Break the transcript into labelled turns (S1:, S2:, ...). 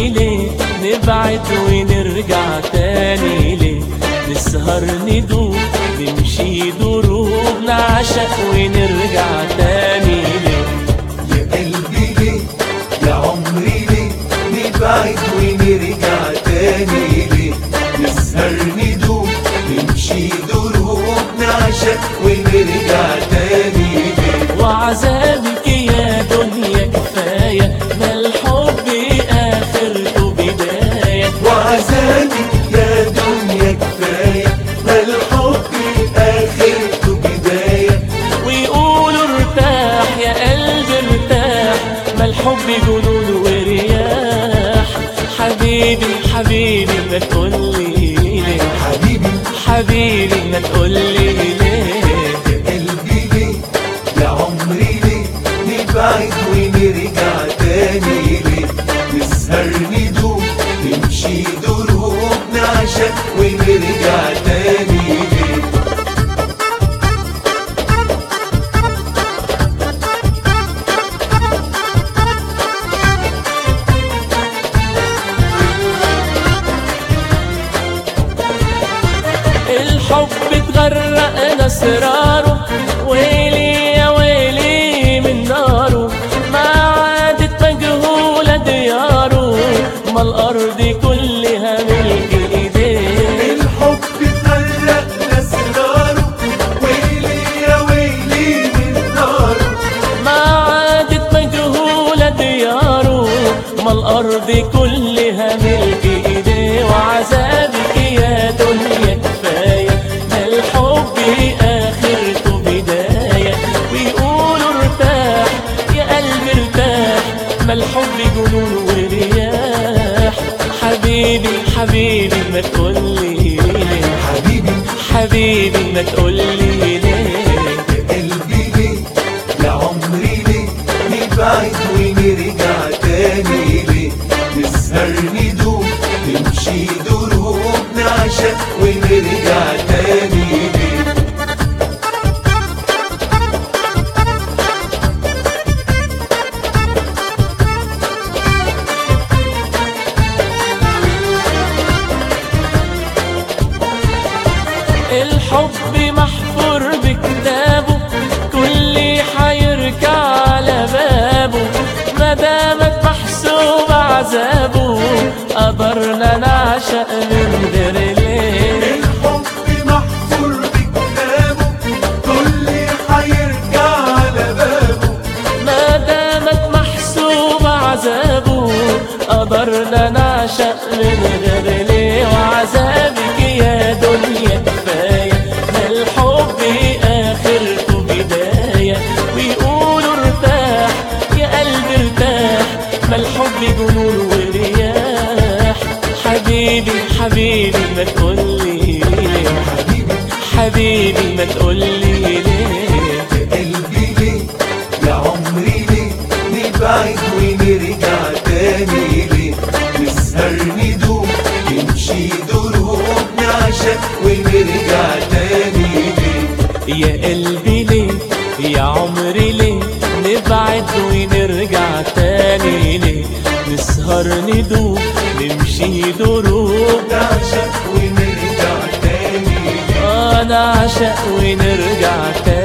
S1: قلبي ليه نبعد ونرجع تاني ليه نسهر ندوب نمشي دروب نعشق ونرجع تاني ليه
S2: يا قلبي ليه يا عمري ليه نبعد ونرجع تاني ليه نسهر ندوب نمشي دروب نعشق ونرجع تاني ليه
S1: وعذابك يا دنيا كفاية ما الحب آخرته بداية
S2: وعذابك يا دنيا كفاية ما الحب آخرته بداية
S1: ويقولوا ارتاح يا قلبي ارتاح ما الحب جنون ورياح حبيبي حبيبي ما تقولي ليه
S2: حبيبي
S1: حبيبي ما تقولي ليه
S2: يا قلبي ليه يا عمري ليه نبعد ونرجع تاني ليه نسهر ندوب نمشي دروب نعشق ونرجع تاني ليه
S1: الحب اتغرقنا اسراره ويلي يا ويلي من ناره ما عادت مجهولة دياره ما الأرض كلها ملك ايديه
S2: الحب فرق أسراره ويلي يا ويلي من ناره
S1: ما عادت مجهولة دياره ما الأرض كلها ملك ايديه وعذابك يا دنيا كفاية ما الحب آخرته بداية ويقولوا ارتاح يا قلبي ارتاح ما الحب جنون ورياح حبيبي حبيبي ما تقولي ليه
S2: حبيبي
S1: حبيبي ما تقولي ليه
S2: يا قلبي ليه يا عمري ليه نبعد ونرجع تاني ليه نسهر ندوب نمشي دروب نعشق ونرجع تاني ليه
S1: الحب محفور بكتابه كل حيرجع على بابه ما دامت محسوب عذابه قدرنا نعشق من غير ليه
S2: الحب محفور بكتابه كل حيرجع على بابه
S1: ما دامت محسوب عذابه قدرنا نعشق من غير ليه وعذابك يا دنيا كفاية ما الحب آخرته بداية ويقولوا ارتاح يا قلبي ارتاح ما الحب جنون ورياح حبيبي حبيبي ما تقولي ليه
S2: حبيبي
S1: حبيبي ما تقولي ليه
S2: يا قلبي ليه يا عمري ليه نبعد ونرجع تاني ليه نسهر ندوب نمشي دروب نعشق ونرجع تاني ليه
S1: يا قلبي ليه يا عمري ليه نبعد ونرجع تاني ليه نسهر ندوب نمشي دروب
S2: نعشق ونرجع تاني ليه
S1: آه نعشق ونرجع تاني